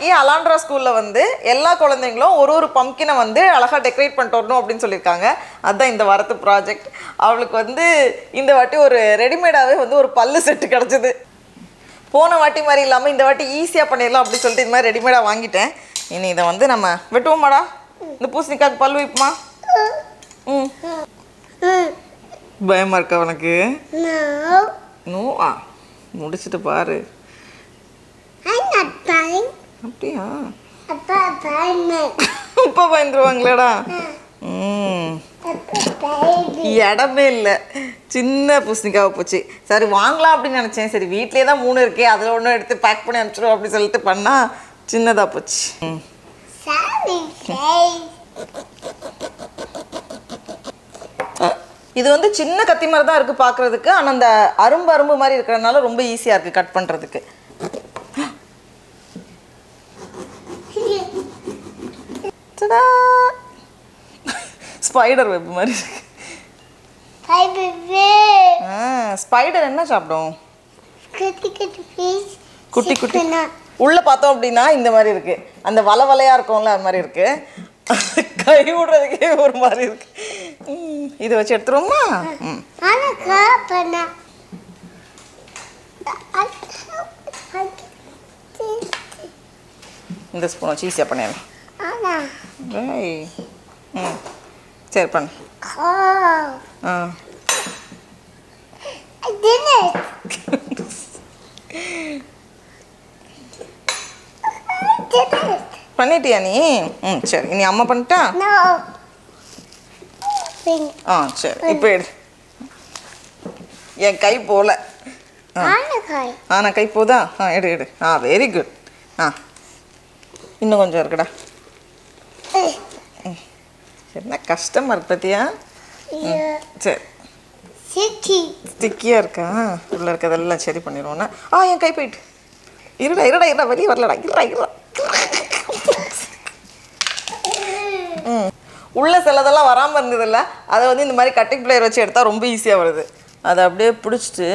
நாளைக்கு அலாண்ட்ரா ஸ்கூலில் வந்து எல்லா குழந்தைங்களும் ஒரு ஒரு பம்கினை வந்து அழகாக டெக்கரேட் பண்ணிட்டு வரணும் அப்படின்னு சொல்லியிருக்காங்க அதுதான் இந்த வாரத்து ப்ராஜெக்ட் அவளுக்கு வந்து இந்த வாட்டி ஒரு ரெடிமேடாகவே வந்து ஒரு பல்லு செட்டு கிடச்சிது போன வாட்டி மாதிரி இல்லாமல் இந்த வாட்டி ஈஸியாக பண்ணிடலாம் அப்படின்னு சொல்லிட்டு இந்த மாதிரி ரெடிமேடாக வாங்கிட்டேன் இனி இதை வந்து நம்ம வெட்டுவோமாடா இந்த பூசணிக்காக்கு பல்லு வைப்புமா ம் பயமாக இருக்கா உனக்கு No, நோவா முடிச்சிட்டு பாரு I'm not buying. அப்படியா Papa buying me. அப்பா பயந்துருவாங்களேடா ம் Papa baby. இடமே இல்லை சின்ன பூசணிக்காவை போச்சு சரி வாங்கலாம் அப்படின்னு நினச்சேன் சரி வீட்லயே தான் மூணு இருக்கே அதில் ஒன்று எடுத்து பேக் பண்ணி அனுப்பிச்சிடும் அப்படின்னு சொல்லிட்டு பண்ணால் சின்னதாக போச்சு ம் Sorry, face. இது வந்து சின்ன கத்தி மாதிரி தான் இருக்குது பார்க்குறதுக்கு ஆனால் அந்த அரும்பு அரும்பு மாதிரி இருக்கிறதுனால ரொம்ப ஈஸியாக இருக்குது கட் பண்ணுறதுக்கு ஸ்பைடர் வெப் மாதிரி இருக்கு Hi, baby. ஆ ஸ்பைடர் என்ன சாப்பிடும் Kitty, kitty, fish. குட்டி குட்டி Chicken. உள்ள பார்த்தோம் அப்படின்னா இந்த மாதிரி இருக்கு அந்த வலை வலையா இருக்கும்ல அது மாதிரி இருக்கு கை விடுறதுக்கே ஒரு மாதிரி இருக்கு ம், இதை வச்சு எடுத்துருவோமா ம் Anna kapana. இந்த ஸ்பூன் வச்சு ஈஸியாக பண்ணிடலாம் Anna. ரை ம் சரி பண்ணு Oh. Ah I did it. I did it. பண்ணிட்டியா நீ ம் சரி இனி அம்மா பண்ணிட்டா No. Thing. ஆ சரி இப்போ எடு என் கை போல Anna kai. ஆ நான் கை போதா ஆ எடு எடு ஆ வெரி குட் ஆ இன்னும் கொஞ்சம் இருக்குடா என்ன கஷ்டமா இருக்கு பார்த்தியா Yeah. சரி City. ஸ்டிக்கியாக இருக்கா உள்ள இருக்கிறதெல்லாம் சரி பண்ணிடுவோன்னா ஆ என் கை போயிட்டு இருடா இருடா இருடா வெளியே வரலடா இருடா இருடா ம் உள்ள சிலதெல்லாம் வராமல் இருந்ததில்ல அதை வந்து இந்த மாதிரி கட்டிங் பிளேயர் வச்சு எடுத்தால் ரொம்ப ஈஸியாக வருது அதை அப்படியே பிடிச்சிட்டு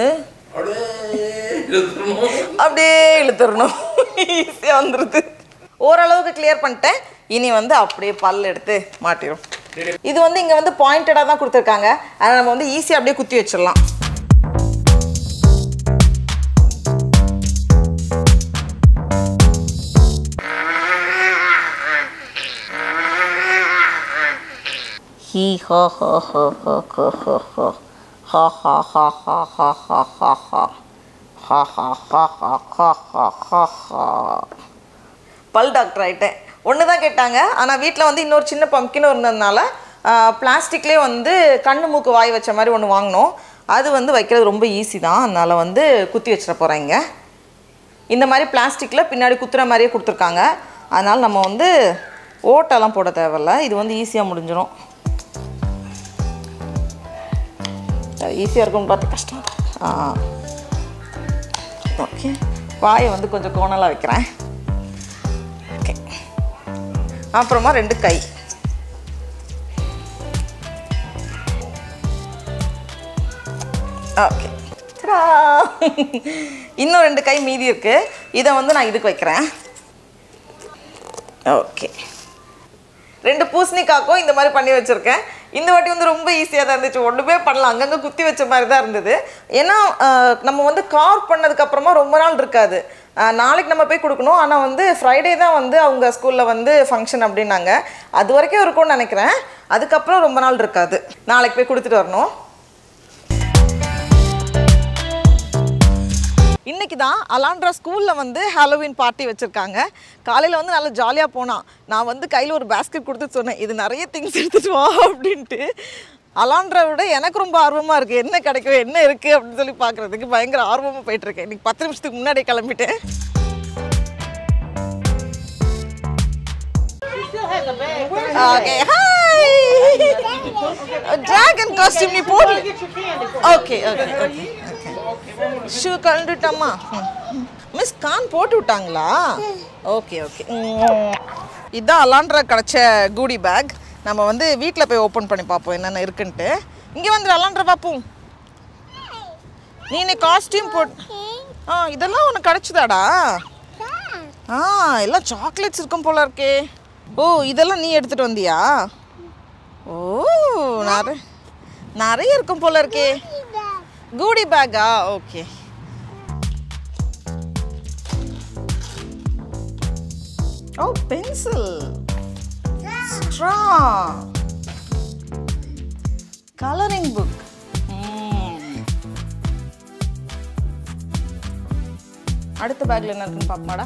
அப்படியே இழுத்துடணும் ஈஸியாக வந்துடுது ஓரளவுக்கு கிளியர் பண்ணிட்டேன் இனி வந்து அப்படியே பல் எடுத்து மாட்டிடும் இது வந்து இங்கே வந்து பாயிண்டடாக தான் கொடுத்துருக்காங்க அதை நம்ம வந்து ஈஸியாக அப்படியே குத்தி வச்சிடலாம் ஹீ ஹோ ஹோ ஹோ ஹோ ஹோ ஹோ ஹோ ஹா ஹா ஹா ஹா ஹா ஹா ஹா ஹா ஹா ஹா ஹா ஹா ஹா ஹா ஹா ஹா பல் டாக்டர் ஆகிட்டேன் ஒன்று தான் கேட்டாங்க ஆனால் வீட்டில் வந்து இன்னொரு சின்ன பம்கினும் இருந்ததுனால பிளாஸ்டிக்லேயே வந்து கண்ணு மூக்கு வாய் வச்ச மாதிரி ஒன்று வாங்கினோம் அது வந்து வைக்கிறது ரொம்ப ஈஸி தான் அதனால் வந்து குத்தி வச்சிட போகிறாங்க இந்த மாதிரி பிளாஸ்டிக்கில் பின்னாடி குத்துற மாதிரியே கொடுத்துருக்காங்க அதனால் நம்ம வந்து ஓட்டெல்லாம் போட தேவையில்ல இது வந்து ஈஸியாக முடிஞ்சிடும் ஈஸியாக இருக்கும்னு பார்த்து கஷ்டம் ஆ ஓகே வாயை வந்து கொஞ்சம் கோணலாக வைக்கிறேன் ஓகே அப்புறமா ரெண்டு கை ஓகே தடா! இன்னும் ரெண்டு கை மீதி இருக்கு இதை வந்து நான் இதுக்கு வைக்கிறேன் ஓகே ரெண்டு பூசணிக்காக்கும் இந்த மாதிரி பண்ணி வச்சுருக்கேன் இந்த வாட்டி வந்து ரொம்ப ஈஸியாக தான் இருந்துச்சு ஒன்றுமே பண்ணலாம் அங்கங்கே குத்தி வச்ச மாதிரி தான் இருந்தது ஏன்னா ஆஹ், நம்ம வந்து கார் பண்ணதுக்கப்புறமா ரொம்ப நாள் இருக்காது ஆஹ், நாளைக்கு நம்ம போய் கொடுக்கணும் ஆனால் வந்து ஃப்ரைடே தான் வந்து அவங்க ஸ்கூலில் வந்து ஃபங்க்ஷன் அப்படின்னாங்க அது வரைக்கும் இருக்கும்னு நினைக்கிறேன் அதுக்கப்புறம் ரொம்ப நாள் இருக்காது நாளைக்கு போய் கொடுத்துட்டு வரணும் இன்னைக்கு தான் அலாண்ட்ரா ஸ்கூலில் வந்து ஹாலோவின் பார்ட்டி வச்சுருக்காங்க காலையில் வந்து நல்லா ஜாலியாக போனான் நான் வந்து கையில் ஒரு பேஸ்கெட் கொடுத்து சொன்னேன் இது நிறைய திங்ஸ் எடுத்துகிட்டு வா அப்படின்ட்டு அலாண்ட்ரா விட எனக்கு ரொம்ப ஆர்வமாக இருக்குது என்ன கிடைக்கும் என்ன இருக்குது அப்படின்னு சொல்லி பார்க்குறதுக்கு பயங்கர ஆர்வமாக போயிட்டுருக்கேன் இன்னைக்கு பத்து நிமிஷத்துக்கு முன்னாடியே கிளம்பிட்டேன் ஓகே ஹாய் டிராகன் காஸ்டியூம் நீ போடு ஓகே ஓகே ஓகே ஷூ கழண்டுட்டம்மா மிஸ் கான் போட்டு விட்டாங்களா ஓகே ஓகே இதான் அலாண்ட்ரா கிடச்ச கூடி பேக் நம்ம வந்து வீட்டில் போய் ஓப்பன் பண்ணி பார்ப்போம் என்னென்ன இருக்குன்ட்டு இங்கே வந்து அலாண்ட்ரா பார்ப்போம் நீ இன்னைக்கு காஸ்டியூம் போட் ஆ இதெல்லாம் உனக்கு கிடச்சிதாடா ஆ எல்லாம் சாக்லேட்ஸ் இருக்கும் போல இருக்கே ஓ இதெல்லாம் நீ எடுத்துட்டு வந்தியா ஓ நிறைய நிறைய இருக்கும் போல இருக்கே கூடி பேக்கா okay oh pencil straw colouring book அடுத்த பேக்ல என்ன இருக்குன்னு பாப்பமாடா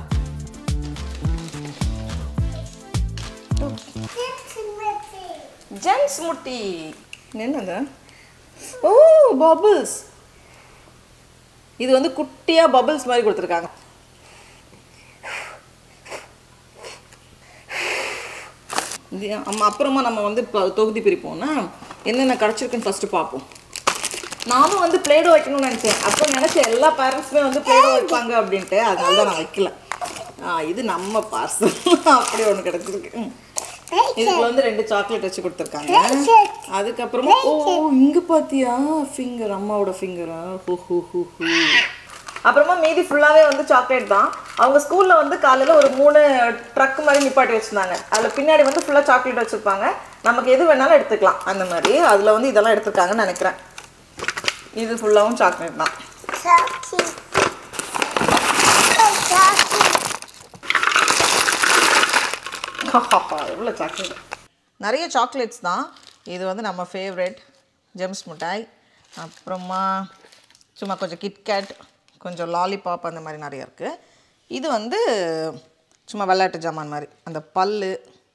ஜென்ஸ் முட்டி என்னது ஓ பபிள்ஸ் இது வந்து குட்டியா பபிள்ஸ் மாதிரி கொடுத்துருக்காங்க இது அம்மா அப்புறமா நம்ம வந்து இப்போ தொகுதி பிரிப்போம்னா என்னென்ன கிடச்சிருக்குன்னு ஃபஸ்ட்டு பார்ப்போம் நானும் வந்து பிளேடோ வைக்கணும்னு நினச்சேன் அப்போ நினச்சேன் எல்லா பேரண்ட்ஸுமே வந்து பிளேடோ வைப்பாங்க அப்படின்ட்டு அதனால தான் நான் வைக்கல ஆ, இது நம்ம பார்சல் அப்படி ஒன்று கிடச்சிருக்கு ம். இதுக்குள்ள வந்து ரெண்டு சாக்லேட் வச்சு கொடுத்துருக்காங்க அதுக்கப்புறமா ஓ இங்க பாத்தியா ஃபிங்கர் அம்மாவோட ஃபிங்கரா ஹூ ஹூ ஹூ ஹூ அப்புறமா மீதி ஃபுல்லாவே வந்து சாக்லேட் தான் அவங்க ஸ்கூல்ல வந்து காலையில ஒரு மூணு ட்ரக் மாதிரி நிப்பாட்டி வச்சிருந்தாங்க அதுல பின்னாடி வந்து ஃபுல்லா சாக்லேட் வச்சிருப்பாங்க நமக்கு எது வேணாலும் எடுத்துக்கலாம் அந்த மாதிரி அதுல வந்து இதெல்லாம் எடுத்திருக்காங்கன்னு நினைக்கிறேன் இது ஃபுல்லாவும் சாக்லேட் தான் Chocolate. Chocolate. எவ்வளோ சாக்லேட் நிறைய சாக்லேட்ஸ் தான் இது வந்து நம்ம ஃபேவரெட் ஜெம்ஸ் மிட்டாய் அப்புறமா சும்மா கொஞ்சம் கிட்கேட் கொஞ்சம் லாலிபாப் அந்த மாதிரி நிறைய இருக்குது இது வந்து சும்மா விளையாட்டு ஜாமான் மாதிரி அந்த பல்லு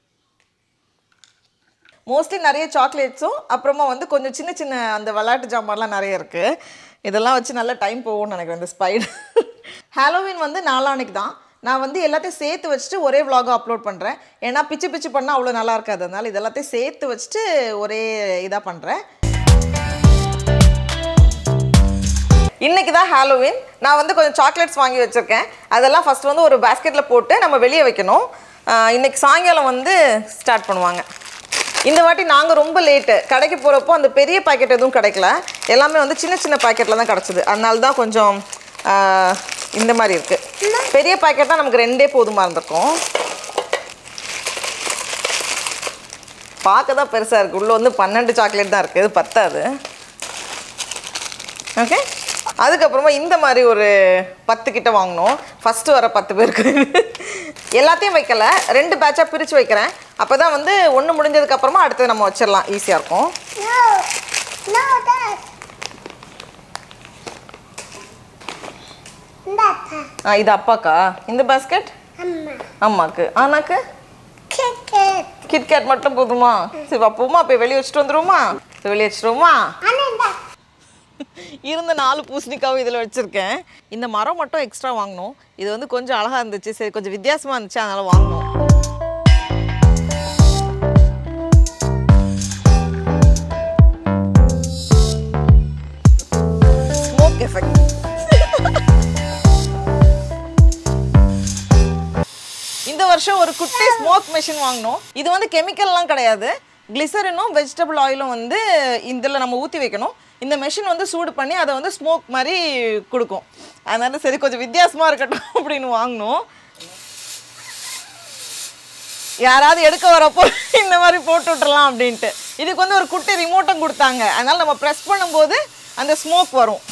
மோஸ்ட்லி நிறைய சாக்லேட்ஸும் அப்புறமா வந்து கொஞ்சம் சின்ன சின்ன அந்த விளையாட்டு ஜாமான்லாம் நிறைய இருக்குது இதெல்லாம் வச்சு நல்ல டைம் போகும்னு நினைக்கிறேன் இந்த ஸ்பைடர் ஹாலோவின் வந்து நாளான்னைக்கு தான் நான் வந்து எல்லாத்தையும் சேர்த்து வச்சுட்டு ஒரே vlog அப்லோட் பண்ணுறேன் ஏன்னா பிச்சு பிச்சு பண்ணால் அவ்வளோ நல்லா இருக்காது அதனால இது எல்லாத்தையும் சேர்த்து வச்சுட்டு ஒரே இதாக பண்ணுறேன் இன்னைக்கு தான் ஹாலோவின் நான் வந்து கொஞ்சம் சாக்லேட்ஸ் வாங்கி வச்சுருக்கேன் அதெல்லாம் ஃபர்ஸ்ட் வந்து ஒரு பேஸ்கெட்டில் போட்டு நம்ம வெளியே வைக்கணும் ஆஹ் இன்னைக்கு சாயங்காலம் வந்து ஸ்டார்ட் பண்ணுவாங்க இந்த வாட்டி நாங்கள் ரொம்ப லேட்டு கடைக்கு போகிறப்போ அந்த பெரிய பாக்கெட் எதுவும் கிடைக்கல எல்லாமே வந்து சின்ன சின்ன பாக்கெட்டில் தான் கிடச்சிது அதனால தான் கொஞ்சம் ஆஹ் இந்த மாதிரி இருக்குது பெரிய பாக்கெட் தான் நமக்கு ரெண்டே போதுமா இருந்திருக்கும் பார்க்க தான் பெருசாக இருக்குது உள்ளே வந்து பன்னெண்டு சாக்லேட் தான் இருக்குது இது பத்தாது ஓகே அதுக்கப்புறமா இந்த மாதிரி ஒரு பத்து கிட்ட வாங்கினோம் ஃபஸ்ட்டு வர பத்து பேருக்கு எல்லாத்தையும் வைக்கல ரெண்டு பேட்சாக பிரித்து வைக்கிறேன் அப்போ தான் வந்து ஒன்று முடிஞ்சதுக்கப்புறமா அடுத்தது நம்ம வச்சிடலாம் ஈஸியாக இருக்கும் No. No, that. That. ஆ இது அப்பாக்கா இந்த பாஸ்கெட் Amma. அம்மாக்கு ஆனாக்கு Cricket. கிட்கேட் மட்டும் போதுமா சரி அப்போமா போய் வெளியே வச்சுட்டு வந்துருவோமா போய் வெளியே வச்சுருவோமா Ananda. இருந்த நாலு பூசணிக்காவும் இதில் வச்சுருக்கேன் இந்த மரம் மட்டும் எக்ஸ்ட்ரா வாங்கினோம் இது வந்து கொஞ்சம் அழகாக இருந்துச்சு சரி கொஞ்சம் வித்தியாசமாக இருந்துச்சு அதனால் வாங்கினோம் ஸ்மோக் எஃபெக்ட் இந்த வருஷம் ஒரு குட்டி ஸ்மோக் மெஷின் வாங்கினோம் இது வந்து கெமிக்கல்லாம் கிடையாது கிளிசரினும் வெஜிடபிள் ஆயிலும் வந்து இதில் நம்ம ஊற்றி வைக்கணும் இந்த மெஷின் வந்து சூடு பண்ணி அதை வந்து ஸ்மோக் மாதிரி கொடுக்கும் அதனால சரி கொஞ்சம் வித்தியாசமாக இருக்கட்டும் அப்படின்னு வாங்கினோம் யாராவது எடுக்க வரப்போ இந்த மாதிரி போட்டு விட்டுறலாம் அப்படின்ட்டு இதுக்கு வந்து ஒரு குட்டி ரிமோட்டும் கொடுத்தாங்க அதனால நம்ம ப்ரெஸ் பண்ணும்போது அந்த ஸ்மோக் வரும்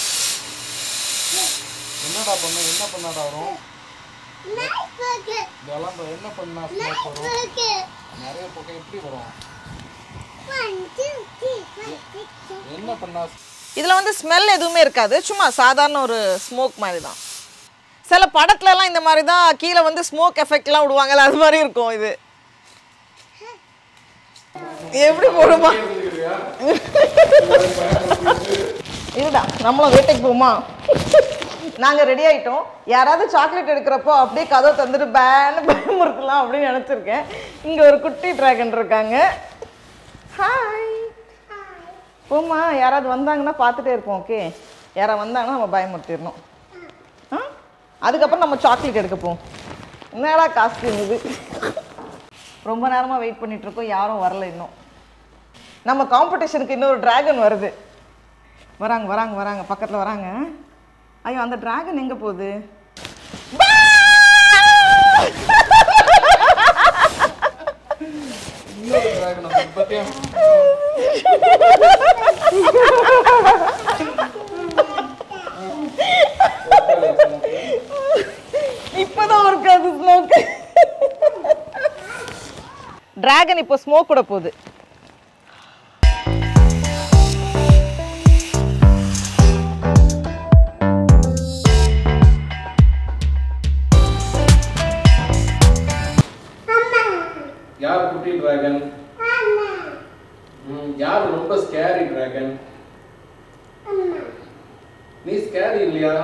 என்னடா பண்ண என்ன பண்ணாடா வரும் Nice burger. இதெல்லாம் இப்ப என்ன பண்ணா Nice ஸ்மோக் வரும் burger. நிறைய பக்கம் எப்படி வரும் One, two, three, four, six, seven. என்ன பண்ணா இதில் வந்து ஸ்மெல் எதுவுமே இருக்காது சும்மா சாதாரண ஒரு ஸ்மோக் மாதிரி தான் சில படத்துலலாம் இந்த மாதிரி தான் கீழே வந்து ஸ்மோக் எஃபெக்ட்லாம் விடுவாங்கல்ல அது மாதிரி இருக்கும் இது எப்படி போடுமா இருடா நம்மளும் வேட்டைக்கு போமா நாங்கள் ரெடி ஆயிட்டோம் யாராவது சாக்லேட் எடுக்கிறப்போ அப்படியே கதவை தந்துட்டு பேன்னு பயமுறுத்தலாம் அப்படின்னு நினச்சிருக்கேன் இங்கே ஒரு குட்டி டிராகன் இருக்காங்க ஹாய் போம்மா யாராவது வந்தாங்கன்னா பார்த்துட்டே இருப்போம் ஓகே யாராவது வந்தாங்கன்னா நம்ம பயமுறுத்திடணும் ஆ அதுக்கப்புறம் நம்ம சாக்லேட் எடுக்க போவோம் என்னடா காஸ்ட்யூம் இது ரொம்ப நேரமாக வெயிட் பண்ணிட்டு இருக்கோம் யாரும் வரல இன்னும் நம்ம காம்படிஷனுக்கு இன்னொரு டிராகன் வருது வராங்க வராங்க வராங்க பக்கத்தில் வராங்க ஐயோ அந்த டிராகன் எங்கே போகுது Bye! இன்னொரு டிராகன் வந்து பத்தியா இப்பதான் ஒர்க் ஆகுது ஸ்மோக் டிராகன் இப்போ ஸ்மோக் கூட போகுது யார் குட்டி டிராகன் யார் ரொம்ப ஸ்கேரி டிராகன் நீ ஸ்கேரி இல்லையா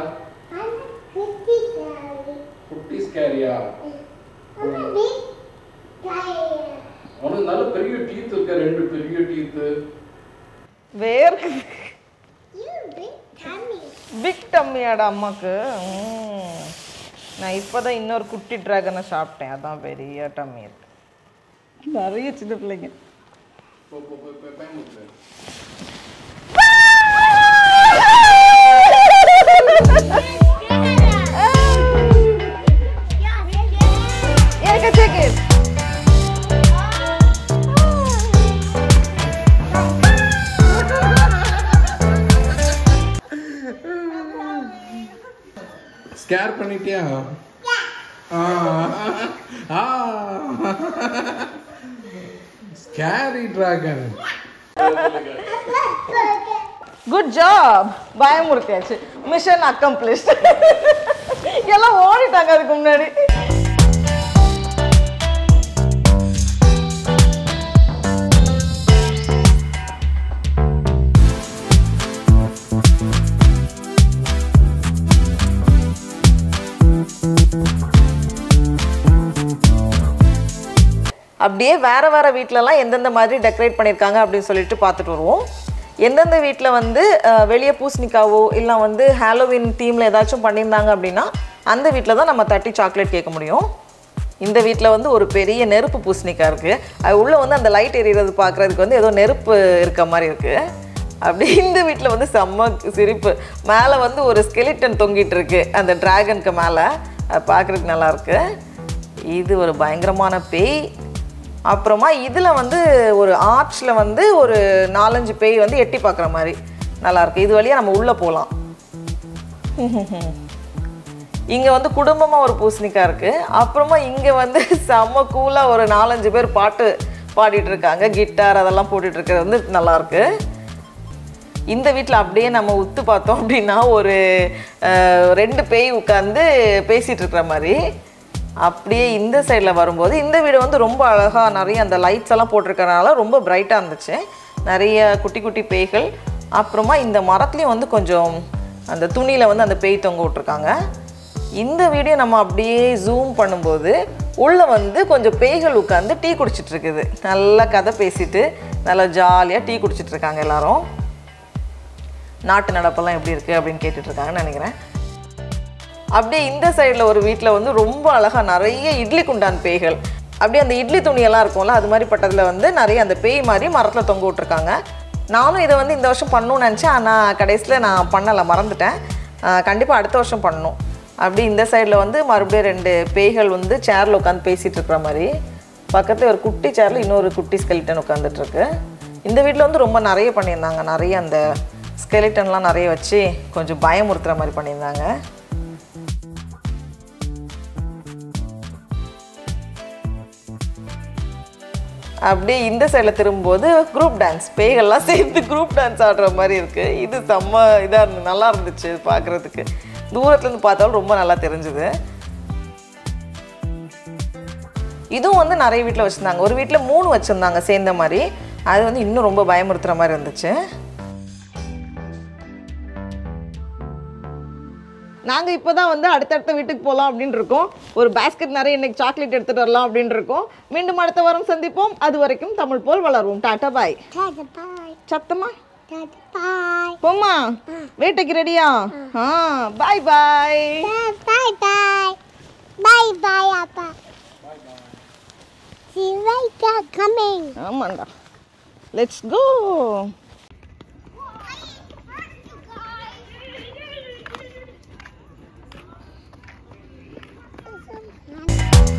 குட்டி ஸ்கேரியா உனக்கு நல்ல பெரிய டீத் இருக்க ரெண்டு பெரிய டீத்து வேர்க்கு பிக் டம்மியாடா அம்மாக்கு ம். நான் இப்போதான் இன்னொரு குட்டி டிராகனை சாப்பிட்டேன் அதான் பெரிய டம்மி இருக்கு நிறைய சின்ன பிள்ளைங்க போ போ போ போ பயமுறுத்து Erika, check it. ஸ்கேர் பண்ணிட்டியா ஸ்கேரி டிராகன் குட் ஜாப் பயமுறுத்தியாச்சு மிஷன் அக்கம்ப்ளிஷ்ட் எல்லாம் ஓடிட்டாங்க அதுக்கு முன்னாடி அப்படியே வேற வேற வீட்டிலலாம் எந்தெந்த மாதிரி டெக்கரேட் பண்ணியிருக்காங்க அப்படின்னு சொல்லிட்டு பார்த்துட்டு வருவோம் எந்தெந்த வீட்டில் வந்து அஹ், வெளியே பூசணிக்காவோ இல்லை வந்து ஹாலோவின் தீமில் ஏதாச்சும் பண்ணியிருந்தாங்க அப்படின்னா அந்த வீட்டில் தான் நம்ம தட்டி சாக்லேட் கேட்க முடியும் இந்த வீட்டில் வந்து ஒரு பெரிய நெருப்பு பூசணிக்காய் இருக்குது அது உள்ளே வந்து அந்த லைட் எரியறது பார்க்குறதுக்கு வந்து ஏதோ நெருப்பு இருக்க மாதிரி இருக்குது அப்படி இந்த வீட்டில் வந்து செம்ம சிரிப்பு மேலே வந்து ஒரு ஸ்கெலிட்டன் தொங்கிட்டு இருக்கு அந்த டிராகனுக்கு மேலே அது பார்க்குறதுக்கு நல்லா இருக்கு இது ஒரு பயங்கரமான பேய் அப்புறமா இதில் வந்து ஒரு ஆர்ச்சில் வந்து ஒரு நாலஞ்சு பேய் வந்து எட்டி பார்க்குற மாதிரி நல்லா இருக்கு இது வழியாக நம்ம உள்ளே போகலாம் இங்கே வந்து குடும்பமாக ஒரு பூசணிக்காய் இருக்குது அப்புறமா இங்கே வந்து செம்ம கூலாக ஒரு நாலஞ்சு பேர் பாட்டு பாடிட்டு இருக்காங்க கிட்டார் அதெல்லாம் போட்டுட்டு இருக்கிறது வந்து நல்லா இருக்கு இந்த வீட்டில் அப்படியே நம்ம உத்து பார்த்தோம் அப்படின்னா ஒரு அஹ், ரெண்டு பேய் உட்காந்து பேசிகிட்டு இருக்கிற மாதிரி அப்படியே இந்த சைடில் வரும்போது இந்த வீடு வந்து ரொம்ப அழகாக நிறைய அந்த லைட்ஸ் எல்லாம் போட்டிருக்கறனால ரொம்ப பிரைட்டாக இருந்துச்சு நிறைய குட்டி குட்டி பேய்கள் அப்புறமா இந்த மரத்துலேயும் வந்து கொஞ்சம் அந்த துணியில் வந்து அந்த பேய் தொங்க விட்ருக்காங்க இந்த வீடியோ நம்ம அப்படியே ஜூம் பண்ணும்போது உள்ளே வந்து கொஞ்சம் பேய்கள் உட்காந்து டீ குடிச்சிட்டு இருக்குது நல்லா கதை பேசிட்டு நல்லா ஜாலியாக டீ குடிச்சிட்டு இருக்காங்க எல்லாரும் நாட்டு நடப்பெல்லாம் எப்படி இருக்குது அப்படின்னு கேட்டுட்டு இருக்காங்கன்னு நினைக்கிறேன் அப்படியே இந்த சைடில் ஒரு வீட்டில் வந்து ரொம்ப அழகாக நிறைய இட்லி குண்டான் பேய்கள் அப்படியே அந்த இட்லி துணியெல்லாம் இருக்கும்ல அது மாதிரி பட்டதில் வந்து நிறைய அந்த பேய் மாதிரி மரத்தில் தொங்க விட்ருக்காங்க நானும் இதை வந்து இந்த வருஷம் பண்ணணும்னு நினச்சேன் ஆனால் கடைசியில் நான் பண்ணலை மறந்துட்டேன் கண்டிப்பாக அடுத்த வருஷம் பண்ணணும் அப்படி இந்த சைடில் வந்து மறுபடியும் ரெண்டு பேய்கள் வந்து சேரில் உட்காந்து பேசிகிட்டு இருக்கிற மாதிரி பக்கத்தில் ஒரு குட்டி சேரில் இன்னொரு குட்டி ஸ்கெலிட்டன் உட்காந்துட்டு இருக்கு இந்த வீட்டில் வந்து ரொம்ப நிறைய பண்ணியிருந்தாங்க நிறைய அந்த ஸ்கெலிட்டன்லாம் நிறைய வச்சு கொஞ்சம் பயமுறுத்துகிற மாதிரி பண்ணியிருந்தாங்க அப்படியே இந்த சைடில் திரும்பும்போது குரூப் டான்ஸ் பேய்கள்லாம் சேர்ந்து குரூப் டான்ஸ் ஆடுற மாதிரி இருக்குது இது செம்ம இதாக இருந்து நல்லா இருந்துச்சு பார்க்குறதுக்கு தூரத்துலேருந்து பார்த்தாலும் ரொம்ப நல்லா தெரிஞ்சுது இதுவும் வந்து நிறைய வீட்டில் வச்சுருந்தாங்க ஒரு வீட்டில் மூணு வச்சுருந்தாங்க சேர்ந்த மாதிரி அது வந்து இன்னும் ரொம்ப பயமுறுத்துகிற மாதிரி இருந்துச்சு நாங்கள் இப்போ தான் வந்து அடுத்தடுத்த வீட்டுக்கு போகலாம் அப்படின்னு இருக்கோம் ஒரு பேஸ்கெட் நிறைய இன்னைக்கு சாக்லேட் எடுத்துகிட்டு வரலாம் அப்படின்னு இருக்கோம் மீண்டும் அடுத்த வாரம் சந்திப்போம் அது வரைக்கும் தமிழ் போல் வளருவோம் டாட்டா பாய் Tada bye. சத்தமா Tada bye. போம்மா வேட்டைக்கு ரெடியா ஆ bye bye Bye bye. Bye bye, Appa. See you later coming. ஆமாண்டா let's go Bye.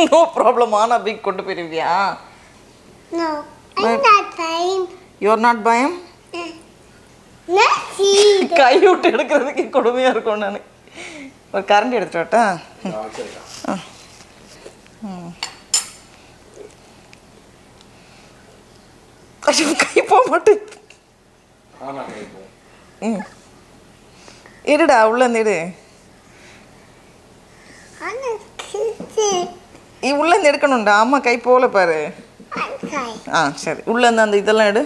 No problem ஆனா பிக் கொண்டு போயிருவியா No, I'm not playing. You're not பயம் Not see. கை விட்டு எடுக்கிறதுக்கு கொடுமையா இருக்கும் நான் ஒரு கரண்டி எடுத்துட்டு வரட்டா ஆ, சரிக்கா ஐயோ, கை போக மாட்டேங்குது ஆனா கேட்போம் ம் இருடா உள்ள இருந்து எடு I'm not kissing. நீ உள்ள இருந்து எடுக்கணும்டா அம்மா கை போல பாரு I'm sorry. ஆ சரி உள்ள இருந்து அந்த இதெல்லாம் எடு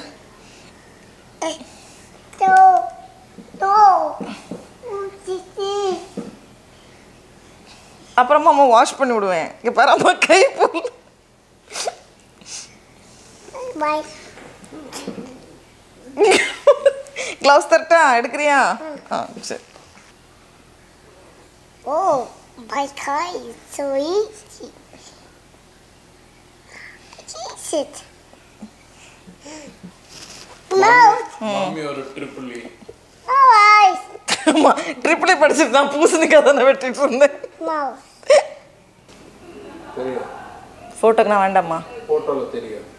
So, so. Kissing. அப்புறமா அம்மா வாஷ் பண்ணி விடுவேன் இங்க பாரு அம்மா கை போல Bye. க்ளவுஸ் தரட்டா எடுக்கிறியா ஆ சரி Oh, my car is so easy. Kiss it. Mouth. மாமி ஒரு ட்ரிபிள் Oh, eyes. ஆமா ட்ரிபிளே படிச்சுட்டு நான் பூசணிக்காய் தானே வெட்டிட்டு இருந்தேன் Mouth. தெரியும் ஃபோட்டோக்கு நான் வேண்டாம்மா போட்டோல தெரியும்